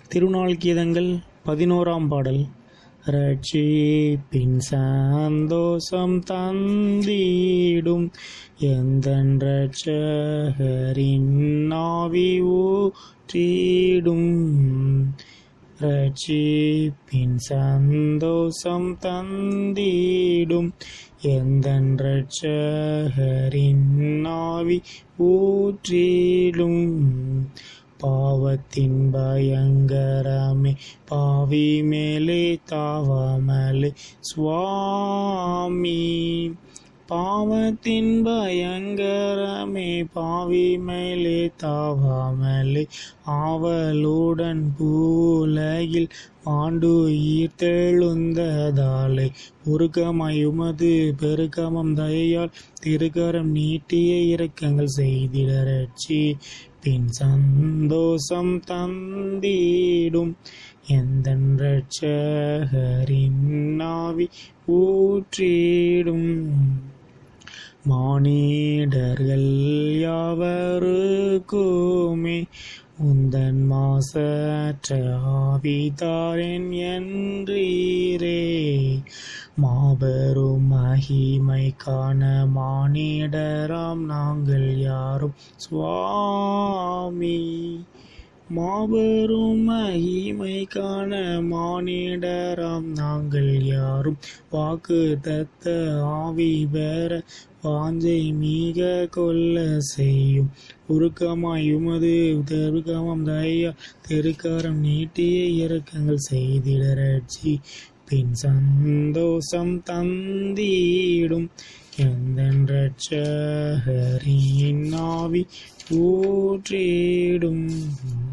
திருநாள் கீதங்கள் பதினோராம் பாடல் ரட்சிப்பின் சந்தோஷம் தந்திடும் எந்தன் ரட்சகரின் நாவி ஊற்றிடும் ரட்சிப்பின் சந்தோஷம் தந்திடும் எந்தன் ரட்சகரின் நாவி ஊற்றிடும் பாவத்தின் பயங்கரமே பாவி மேலே தாவாமலே சுவாமி பாவத்தின் பயங்கரமே பாவி மேலே தாவாமலே ஆவலுடன் பூலையில் மாண்டுயிர் தெழுந்ததாலே உருக்கமயுமது பெருக்கமம் தயையால் திருக்கரம் நீட்டிய இரக்கங்கள் செய்திட ரட்சி பின் சந்தோஷம் தந்திடும் எந்த ரட்சகரின் நாவி ஊற்றிடும் மானிடர்கள் யாவருக்குமே உந்தன் மாசற்ற ஆவிதாரன் என்றீரே மாபெரும் மகிமை காண மானிடராம் நாங்கள் யாரும் சுவாமி மாபெரும் மகிமை காண மானிடராம் நாங்கள் யாரும் வாக்கு தத்த ஆவி பெற வாஞ்சை மிக கொல்ல செய்யும் உருக்கமாய் உமது தெருக்கமம் தயா தெருக்காரம் நீட்டிய இறக்கங்கள் செய்திட ரட்சி பின் சந்தோஷம் தந்திடும் எந்த ரட்சகரின் ஆவி ஊற்றிடும்